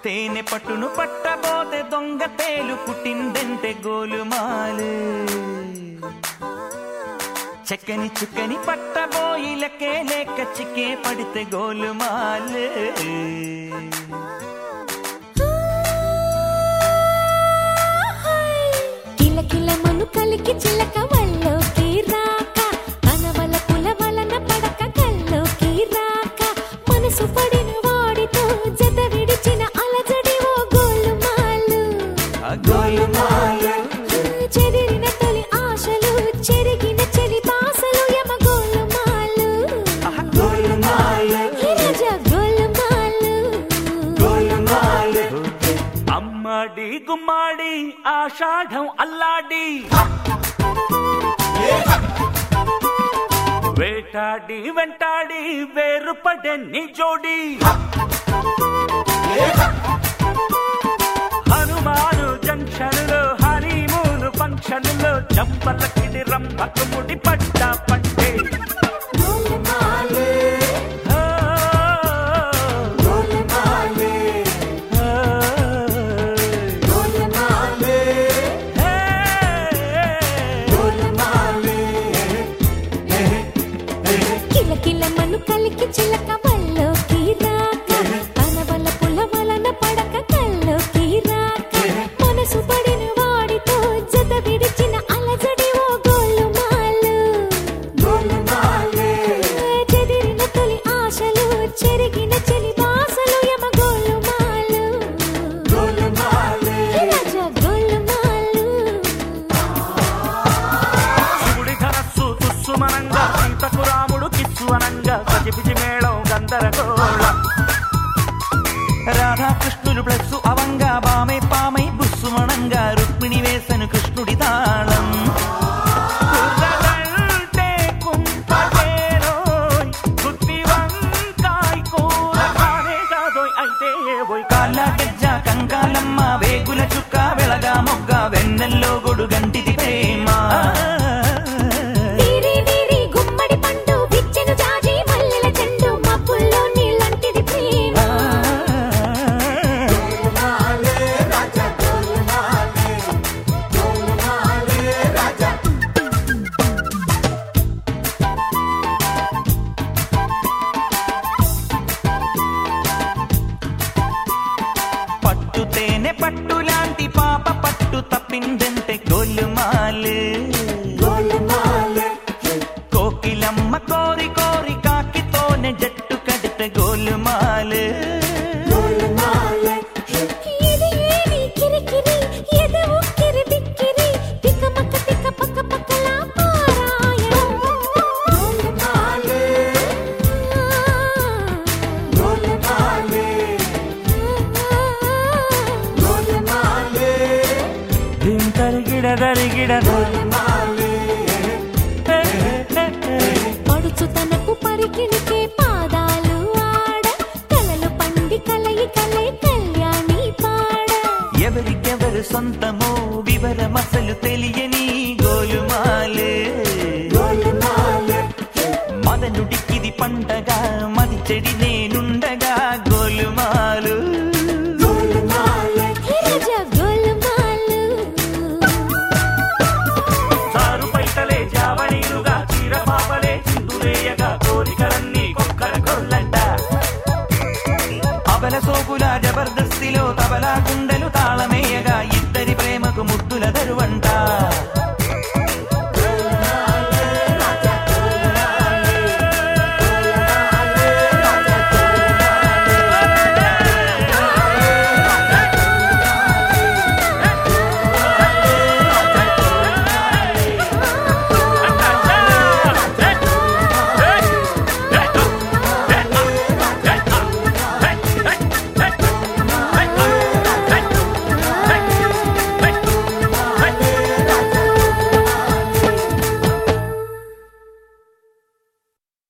తేనె పట్టును పట్టబోతే దొంగ తేలు పుట్టిందంటే గోలుమాలు చెక్కని చుక్కని పట్టబోయి లెక్కే లేక చిక్కే పడితే గోలుమాలు కిలకిల మను కలికి చిలక వల్లోకి రాక అనవల కుల వలన పడక కల్లోకి రాక మనసు పడిన వాడితో జత విడిచిన అలజడి ఓ గోలుమాలు ఆ గోలుమాలు చెదిరిన తొలి ఆశలు చెరిగిన చెలి బాసలు యమ గోలుమాలు ఆ గోలుమాలు రాజ గోలుమాలు గోలుమాలు అమ్మాడి గుమ్మాడి ఆషాఢం అల్లాడి వేటాడి వెంటాడి వేరుపడే నీ జోడి హనుమాను జంక్షన్లో హనీమూన్ ఫంక్షన్లో చంపలకిడి రంభకు ముడి పట్ట పట్టే గోలుమాలు ఆ, గోలుమాలు ఆ, గోలుమాలు హే. కిలకిల మను కలికి చిలక వల్లోకి రాక అనవల పుల వలన పడక కల్లోకి రాక మనసు పడిన వాడితో జత విడిచిన అలజడి ఓ గోలుమాలు చెదిరిన తొలి ఆశలు చెరిగిన చెలి బాసలు యమ గోలుమాలు రాజా గోలుమాలు శివుడి ధనస్సు తుస్సుమనంగా సీతకు రాముడు కిస్సు అనంగా గజిబిజి మేళం గందరగోళం రాధాకృష్ణులు ప్లస్సు అవంగా బామే పామై బుస్సుమనంగా రుక్మిణి వేసను కృష్ణుడి తాళం కుర్రగంటే కుంపటేరోయ్, గుత్తి వంకాయ్ కూర కానే కాదోయ్, అయితే ఏవోయ్ కాళ్ళ గజ్జ కంకాలమ్మ వేగుల చుక్క వెళగా మొగ్గ వెన్నెల్లో గొడుగంటిది ప్రేమ వీరి వీరి గుమ్మడి పండు విచ్చెను జాజి మల్లెల చెండు మబ్బుల్లో నీళ్ళంటిది ప్రేమ పట్టు తేనె పట్టు లాంటి పాప పట్టు తప్పిందంటే గోలుమాలు కోకిలమ్మ కోరి కోరి కాకితోనే జట్టు కడితే గోలుమాలు ఇది ఏమి కిరికిరి ఎద ఉక్కిరి బిక్కిరి తికమక తిక పక్క పక్కలా పారాయణం దిం తరిగిడ తరిగిడ పడుచు తనకు పరికిణికే పాదాలు ఆడ కలలు పండి కలయి కలయి కళ్యాణి పాడ ఎవరికెవరు సొంతమో వివరమసలు తెలియని గోలుమాలు మదనుడికిది పండగ మది చెడినే